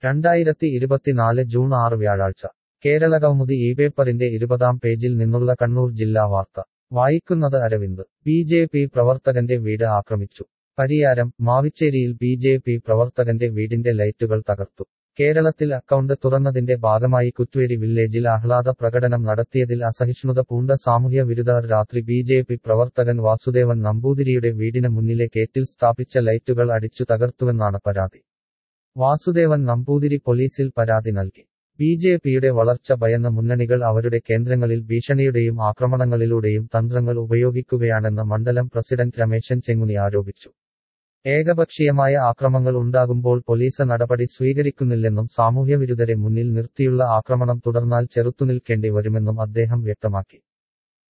രണ്ടായിരത്തി ഇരുപത്തിനാല് ജൂൺ ആറ് വ്യാഴാഴ്ച കേരളകൗമുദി ഈ പേപ്പറിന്റെ ഇരുപതാം പേജിൽ നിന്നുള്ള കണ്ണൂർ ജില്ലാ വാർത്ത വായിക്കുന്നത് അരവിന്ദ് ബി ജെ പി പ്രവർത്തകന്റെ വീട് ആക്രമിച്ചു പരിയാരം മാവിച്ചേരിയിൽ ബി ജെ പി പ്രവർത്തകന്റെ വീടിന്റെ ലൈറ്റുകൾ തകർത്തു കേരളത്തിൽ അക്കൗണ്ട് തുറന്നതിന്റെ ഭാഗമായി കുറ്റ്വേരി വില്ലേജിൽ ആഹ്ലാദ പ്രകടനം നടത്തിയതിൽ അസഹിഷ്ണുത പൂണ്ട സാമൂഹ്യ വിരുദ്ധർ രാത്രി ബി ജെ പി പ്രവർത്തകൻ വാസുദേവൻ നമ്പൂതിരിയുടെ വീടിന് മുന്നിലെ ഗേറ്റിൽ സ്ഥാപിച്ച ലൈറ്റുകൾ അടിച്ചു തകർത്തുവെന്നാണ് പരാതി വാസുദേവൻ നമ്പൂതിരി പോലീസിൽ പരാതി നൽകി ബി ജെ പിയുടെ വളർച്ച ഭയന്ന മുന്നണികൾ അവരുടെ കേന്ദ്രങ്ങളിൽ ഭീഷണിയുടെയും ആക്രമണങ്ങളിലൂടെയും തന്ത്രങ്ങൾ ഉപയോഗിക്കുകയാണെന്ന് മണ്ഡലം പ്രസിഡന്റ് രമേശൻ ചെങ്ങുനി ആരോപിച്ചു ഏകപക്ഷീയമായ ആക്രമങ്ങൾ ഉണ്ടാകുമ്പോൾ പോലീസ് നടപടി സ്വീകരിക്കുന്നില്ലെന്നും സാമൂഹ്യവിരുദ്ധരെ മുന്നിൽ നിർത്തിയുള്ള ആക്രമണം തുടർന്നാൽ ചെറുത്തുനിൽക്കേണ്ടി വരുമെന്നും അദ്ദേഹം വ്യക്തമാക്കി